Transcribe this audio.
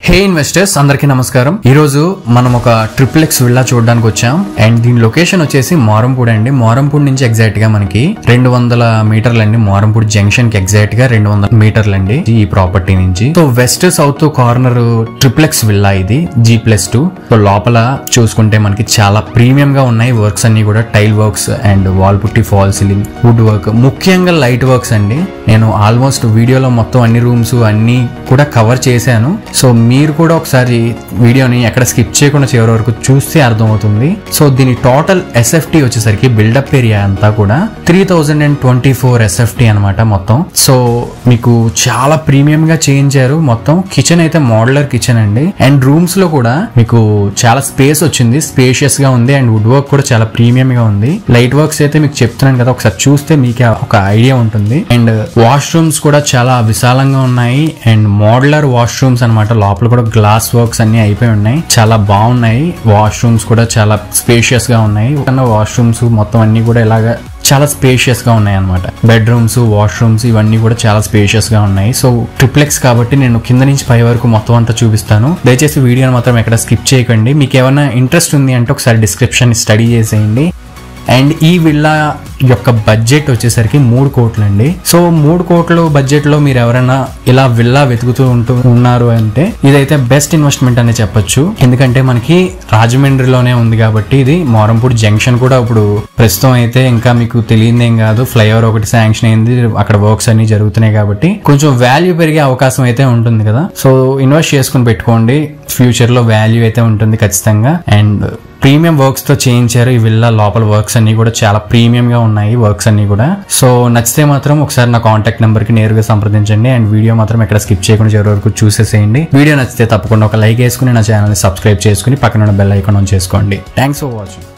హే investors అందరికీ నమస్కారం ఈ రోజు మనం ఒక ట్రిపుల్ ఎక్స్ విల్లా చూడడానికి వచ్చాం అండ్ దీని లొకేషన్ వచ్చేసి మోరంపూడి అండి మోరంపూడి నుంచి ఎగ్జాక్ట్ గా మనకి రెండు వందల మీటర్లు అండి మోరంపూడి జంక్షన్ కి ఎగ్జాక్ట్ గా రెండు వందల మీటర్లు అండి ఈ ప్రాపర్టీ నుంచి so west south corner triple X villa ఇది జీ ప్లస్ టూ సో లోపల చూసుకుంటే మనకి చాలా ప్రీమియం గా ఉన్నాయి వర్క్స్ అన్ని కూడా tile works and wall putty false ceiling wood work ముఖ్యంగా లైట్ వర్క్స్ అండి నేను ఆల్మోస్ట్ వీడియోలో మొత్తం అన్ని రూమ్స్ అన్ని కూడా కవర్ చేశాను సో మీరు కూడా ఒకసారి వీడియోని ఎక్కడ స్కిప్ చేయకుండా చివరి వరకు చూస్తే అర్థమవుతుంది సో దీని టోటల్ ఎస్ఎఫ్టీ వచ్చేసరికి బిల్డప్ ఏరియా అంతా కూడా three thousand and twenty four SFT అనమాట మొత్తం సో మీకు చాలా ప్రీమియం గా చేయించారు మొత్తం కిచెన్ అయితే మోడలర్ కిచెన్ అండి అండ్ రూమ్స్ లో కూడా మీకు చాలా స్పేస్ వచ్చింది స్పేషియస్ గా ఉంది అండ్ వుడ్ వర్క్ కూడా చాలా ప్రీమియం గా ఉంది లైట్ వర్క్స్ అయితే మీకు చెప్తున్నాను కదా ఒకసారి చూస్తే మీకు ఒక ఐడియా ఉంటుంది అండ్ వాష్రూమ్స్ కూడా చాలా విశాలంగా ఉన్నాయి అండ్ మోడలర్ వాష్రూమ్స్ అన్నమాట లోపల కూడా గ్లాస్ వర్క్స్ అన్ని అయిపోయి ఉన్నాయి చాలా బాగున్నాయి వాష్రూమ్స్ కూడా చాలా స్పేషియస్ గా ఉన్నాయి వాష్రూమ్స్ మొత్తం అన్ని కూడా ఇలాగా చాలా స్పేషియస్ గా ఉన్నాయి అనమాట బెడ్రూమ్స్ వాష్రూమ్స్ ఇవన్నీ కూడా చాలా స్పేషియస్ గా ఉన్నాయి సో ట్రిప్లెక్స్ కాబట్టి నేను కింద నుంచి పై వరకు మొత్తం అంతా చూపిస్తాను దయచేసి వీడియోని మాత్రం ఎక్కడ స్కిప్ చేయకండి మీకు ఏమైనా ఇంట్రెస్ట్ ఉంది అంటే ఒకసారి డిస్క్రిప్షన్ స్టడీ చేసేయండి అండ్ ఈ విల్లా యొక్క బడ్జెట్ వచ్చేసరికి మూడు కోట్లు అండి సో మూడు కోట్లు బడ్జెట్ లో మీరు ఎవరైనా ఇలా విల్లా వెతుకుతూ ఉంటూ ఉన్నారు అంటే ఇదైతే బెస్ట్ ఇన్వెస్ట్మెంట్ అనే చెప్పొచ్చు ఎందుకంటే మనకి రాజమండ్రిలోనే ఉంది కాబట్టి ఇది మోరంపూడి జంక్షన్ కూడా ఇప్పుడు ప్రస్తుతం అయితే ఇంకా మీకు తెలియదేం కాదు ఫ్లైఓవర్ ఒకటి శాంక్షన్ అయింది అక్కడ వర్క్స్ అన్ని జరుగుతున్నాయి కాబట్టి కొంచెం వాల్యూ పెరిగే అవకాశం అయితే ఉంటుంది కదా సో ఇన్వెస్ట్ చేసుకుని పెట్టుకోండి ఫ్యూచర్ లో వాల్యూ అయితే ఉంటుంది ఖచ్చితంగా అండ్ ప్రీమియం వర్క్స్ తో చేయించారు ఈ విల్లా లోపల వర్క్స్ అన్ని కూడా చాలా ప్రీమియం గా ఉన్నాయి వర్క్స్ అన్ని కూడా సో నచ్చితే మాత్రం ఒకసారి నా కాంటాక్ట్ నెంబర్ కి నేరుగా సంప్రదించండి అండ్ వీడియో మాత్రం ఎక్కడ స్కిప్ చేయకుండా చివరి వరకు చూసేసేయండి వీడియో నచ్చితే తప్పకుండా ఒక లైక్ వేసుకుని నా ఛానల్ ని సబ్స్క్రైబ్ చేసుకుని పక్కన ఉన్న బెల్ ఐకాన్ ఆన్ చేసుకోండి థ్యాంక్స్ ఫర్ వాచింగ్